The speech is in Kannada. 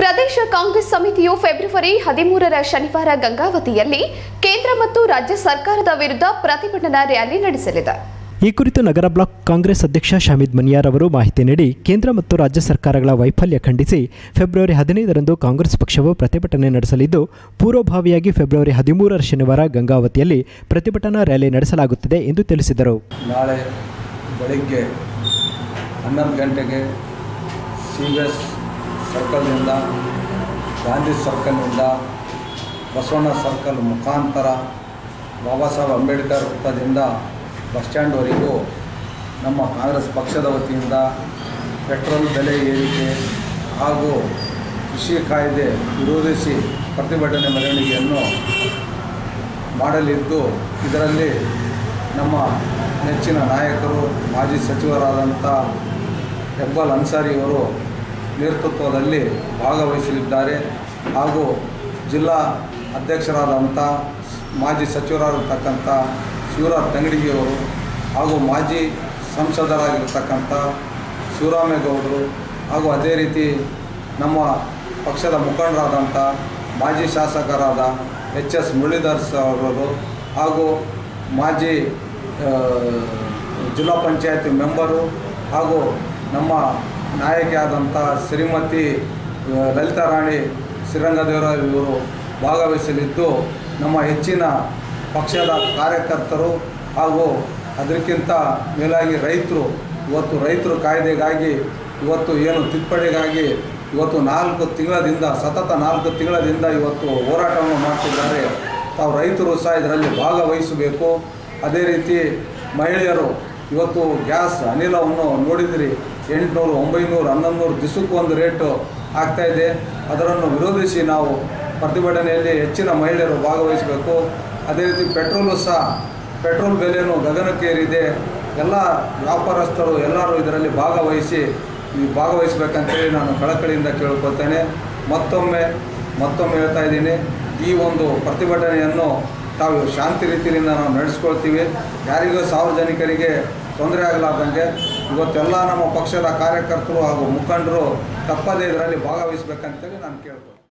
ಪ್ರದೇಶ ಕಾಂಗ್ರೆಸ್ ಸಮಿತಿಯು ಫೆಬ್ರವರಿ ಹದಿಮೂರರ ಶನಿವಾರ ಗಂಗಾವತಿಯಲ್ಲಿ ಕೇಂದ್ರ ಮತ್ತು ರಾಜ್ಯ ಸರ್ಕಾರದ ವಿರುದ್ಧ ಪ್ರತಿಭಟನಾ ರ್ಯಾಲಿ ನಡೆಸಲಿದೆ ಈ ಕುರಿತು ನಗರ ಬ್ಲಾಕ್ ಕಾಂಗ್ರೆಸ್ ಅಧ್ಯಕ್ಷ ಶಾಮಿದ್ ಮನಿಯಾರ್ ಅವರು ಮಾಹಿತಿ ನೀಡಿ ಕೇಂದ್ರ ಮತ್ತು ರಾಜ್ಯ ಸರ್ಕಾರಗಳ ವೈಫಲ್ಯ ಖಂಡಿಸಿ ಫೆಬ್ರವರಿ ಹದಿನೈದರಂದು ಕಾಂಗ್ರೆಸ್ ಪಕ್ಷವು ಪ್ರತಿಭಟನೆ ನಡೆಸಲಿದ್ದು ಪೂರ್ವಭಾವಿಯಾಗಿ ಫೆಬ್ರವರಿ ಹದಿಮೂರರ ಶನಿವಾರ ಗಂಗಾವತಿಯಲ್ಲಿ ಪ್ರತಿಭಟನಾ ರ್ಯಾಲಿ ನಡೆಸಲಾಗುತ್ತದೆ ಎಂದು ತಿಳಿಸಿದರು ನಾಳೆ ಬೆಳಿಗ್ಗೆ ಹನ್ನೊಂದು ಗಂಟೆಗೆ ಸಿ ಬಿ ಎಸ್ ಸರ್ಕಲ್ನಿಂದ ಗಾಂಧಿ ಸರ್ಕಲ್ನಿಂದ ಬಸವಣ್ಣ ಸರ್ಕಲ್ ಮುಖಾಂತರ ಬಾಬಾ ಸಾಹೇಬ್ ಅಂಬೇಡ್ಕರ್ ವೃತ್ತದಿಂದ ಬಸ್ ಸ್ಟ್ಯಾಂಡ್ವರೆಗೂ ನಮ್ಮ ಕಾಂಗ್ರೆಸ್ ಪಕ್ಷದ ವತಿಯಿಂದ ಪೆಟ್ರೋಲ್ ಬೆಲೆ ಏರಿಕೆ ಹಾಗೂ ಕೃಷಿ ಕಾಯ್ದೆ ವಿರೋಧಿಸಿ ಪ್ರತಿಭಟನೆ ಮೆರವಣಿಗೆಯನ್ನು ಮಾಡಲಿದ್ದು ಇದರಲ್ಲಿ ನಮ್ಮ ನೆಚ್ಚಿನ ನಾಯಕರು ಮಾಜಿ ಸಚಿವರಾದಂಥ ಹೆಬ್ಬಾಲ್ ಅನ್ಸಾರಿಯವರು ನೇತೃತ್ವದಲ್ಲಿ ಭಾಗವಹಿಸಲಿದ್ದಾರೆ ಹಾಗೂ ಜಿಲ್ಲಾ ಅಧ್ಯಕ್ಷರಾದಂಥ ಮಾಜಿ ಸಚಿವರಾಗಿರ್ತಕ್ಕಂಥ ಶಿವರಾಜ್ ತಂಗಡಿಗೆಯವರು ಹಾಗೂ ಮಾಜಿ ಸಂಸದರಾಗಿರ್ತಕ್ಕಂಥ ಶಿವರಾಮೇಗೌಡರು ಹಾಗೂ ಅದೇ ರೀತಿ ನಮ್ಮ ಪಕ್ಷದ ಮುಖಂಡರಾದಂಥ ಮಾಜಿ ಶಾಸಕರಾದ ಎಚ್ ಎಸ್ ಮುರಳೀಧರ್ ಅವರು ಹಾಗೂ ಮಾಜಿ ಆ, ಜಿಲ್ಲಾ ಪಂಚಾಯತಿ ಮೆಂಬರು ಹಾಗೂ ನಮ್ಮ ನಾಯಕಿಯಾದಂಥ ಶ್ರೀಮತಿ ಆ, ಲಲಿತಾ ರಾಣಿ ಶ್ರೀರಂಗದೇವರ ಇವರು ಭಾಗವಹಿಸಲಿದ್ದು ನಮ್ಮ ಹೆಚ್ಚಿನ ಪಕ್ಷದ ಕಾರ್ಯಕರ್ತರು ಹಾಗೂ ಅದಕ್ಕಿಂತ ಮೇಲಾಗಿ ರೈತರು ಇವತ್ತು ರೈತರು ಕಾಯ್ದೆಗಾಗಿ ಇವತ್ತು ಏನು ತಿದ್ದುಪಡಿಗಾಗಿ ಇವತ್ತು ನಾಲ್ಕು ತಿಂಗಳದಿಂದ ಸತತ ನಾಲ್ಕು ತಿಂಗಳದಿಂದ ಇವತ್ತು ಹೋರಾಟವನ್ನು ಮಾಡ್ತಿದ್ದಾರೆ ತಾವು ರೈತರು ಸಹ ಇದರಲ್ಲಿ ಭಾಗವಹಿಸಬೇಕು ಅದೇ ರೀತಿ ಮಹಿಳೆಯರು ಇವತ್ತು ಗ್ಯಾಸ್ ಅನಿಲವನ್ನು ನೋಡಿದಿರಿ ಎಂಟುನೂರು ಒಂಬೈನೂರು ಹನ್ನೊಂದು ನೂರು ದಿವಸಕ್ಕೂ ಒಂದು ರೇಟು ಆಗ್ತಾಯಿದೆ ಅದನ್ನು ವಿರೋಧಿಸಿ ನಾವು ಪ್ರತಿಭಟನೆಯಲ್ಲಿ ಹೆಚ್ಚಿನ ಮಹಿಳೆಯರು ಭಾಗವಹಿಸಬೇಕು ಅದೇ ರೀತಿ ಪೆಟ್ರೋಲು ಸಹ ಪೆಟ್ರೋಲ್ ಬೆಲೆಯೂ ಗಗನಕ್ಕೇರಿದೆ ಎಲ್ಲ ವ್ಯಾಪಾರಸ್ಥರು ಎಲ್ಲರೂ ಇದರಲ್ಲಿ ಭಾಗವಹಿಸಿ ಈ ಭಾಗವಹಿಸಬೇಕಂತೇಳಿ ನಾನು ಕಳಕಳಿಯಿಂದ ಕೇಳ್ಕೊತೇನೆ ಮತ್ತೊಮ್ಮೆ ಮತ್ತೊಮ್ಮೆ ಹೇಳ್ತಾ ಇದ್ದೀನಿ ಈ ಒಂದು ಪ್ರತಿಭಟನೆಯನ್ನು ತಾವು ಶಾಂತಿ ರೀತಿಯಿಂದ ನಾವು ನಡೆಸ್ಕೊಳ್ತೀವಿ ಯಾರಿಗೂ ಸಾರ್ವಜನಿಕರಿಗೆ ತೊಂದರೆ ಆಗಲಾರ್ದಂಗೆ ಇವತ್ತೆಲ್ಲ ನಮ್ಮ ಪಕ್ಷದ ಕಾರ್ಯಕರ್ತರು ಹಾಗೂ ಮುಖಂಡರು ತಪ್ಪದೇ ಇದರಲ್ಲಿ ಭಾಗವಹಿಸಬೇಕಂತೇಳಿ ನಾನು ಕೇಳ್ಕೊತೀನಿ